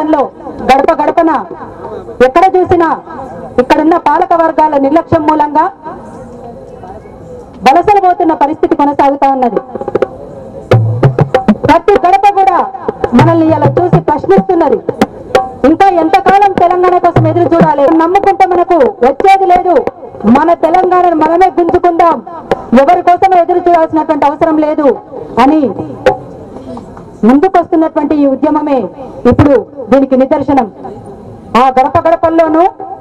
ప్రాంతంలో గడప గడపన ఎక్కడ చూసినా ఇక్కడున్న పాలక వర్గాల నిర్లక్ష్యం మూలంగా వలసలు పోతున్న పరిస్థితి కొనసాగుతా ఉన్నది ప్రతి గడప కూడా మనల్ని ఇలా చూసి ప్రశ్నిస్తున్నది ఇంకా ఎంతకాలం తెలంగాణ కోసం ఎదురు చూడాలి నమ్ముకుంటే మనకు వచ్చేది లేదు మన తెలంగాణను మనమే గుంజుకుందాం ఎవరి కోసం ఎదురు చూడాల్సినటువంటి అవసరం లేదు అని ముందుకొస్తున్నటువంటి ఈ ఉద్యమమే ఇప్పుడు దీనికి నిదర్శనం ఆ గడప గడపల్లోనూ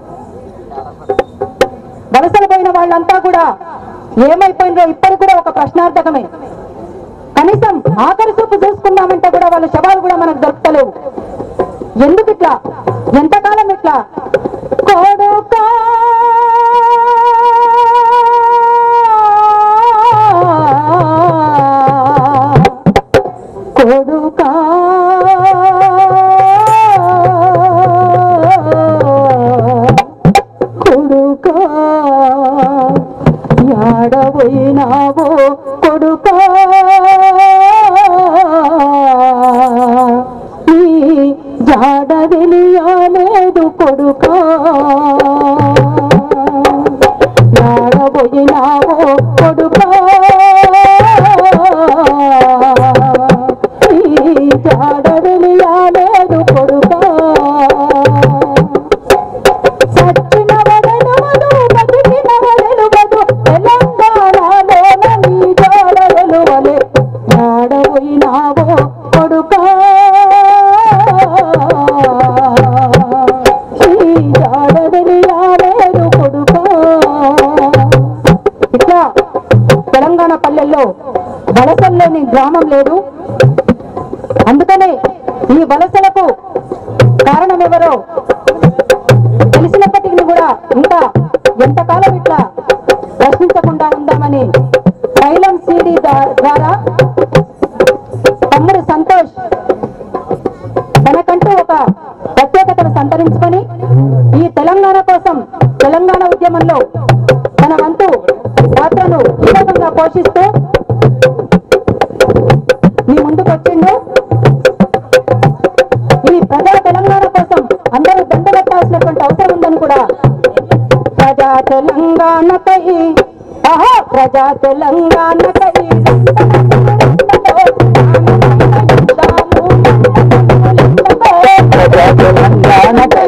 వలసలు పోయిన వాళ్ళంతా కూడా ఏమైపోయిందో ఇప్పటికి కూడా ఒక ప్రశ్నార్థకమే కనీసం ఆఖరి చూపు చూసుకుందామంటే కూడా వాళ్ళ శవాలు కూడా మనకు దొరకలేవు ఎందుకు ఇట్లా ఎంతకాలం ఇట్లా కొడుకా కొడుకా కొడుకా యాడపోయినావో కొడుకా ఈ జాడ తెలియలేదు కొడుకా యాడపోయినావో కొడుకా ఈ జాడ తెలియలేదు కొడుకా సచ్చిన వదనవదు బతికిన వదలువదు తెలంగాణలో నీ జోడ వెలువలే ఆడపోయినావో కొడుకా ఈ జాడ తెలియలేదు కొడుకా ఇట్లా తెలంగాణ పల్లెల్లో వలసల్లేని గ్రామం లేదు అందుకనే ఈ వలసలకు కారణం ఎవరో తెలిసినప్పటికీ కూడా ఇంకా ఎంతకాలం ఇట్లా ప్రశ్నించకుండా ఉందామని తైలం సిడి ద్వారా తమ్ముడు సంతోష్ తనకంటూ ఒక ప్రత్యేకతను సంతరించుకొని ఈ తెలంగాణ కోసం తెలంగాణ ఉద్యమంలో తన వంతు పాత్రను కీలకంగా పోషిస్తూ మీ ముందుకు వచ్చిండు ఈ ప్రజా తెలంగాణ కోసం అందరూ దండగట్టాల్సినటువంటి అవసరం ఉందని కూడా ప్రజా తెలంగాణపై ఆహా ప్రజా తెలంగాణపై ప్రజా తెలంగాణపై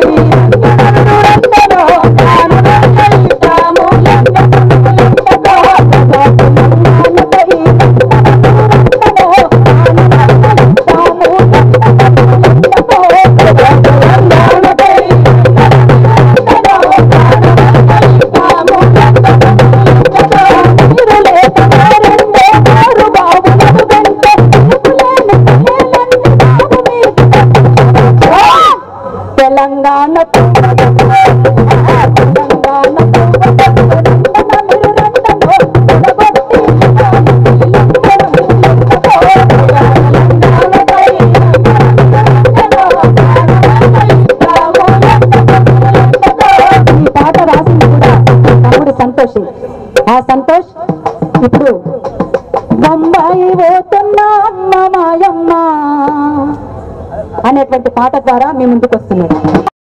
తెలంగాణ ఈ పాట రాసింది కూడా తమ్ముడు సంతోష్ ఆ సంతోష్ ఇప్పుడు బొంబాయి పోతున్నా అమ్మ మాయమ్మ అనేటువంటి పాట ద్వారా మీ ముందుకు వస్తున్నారు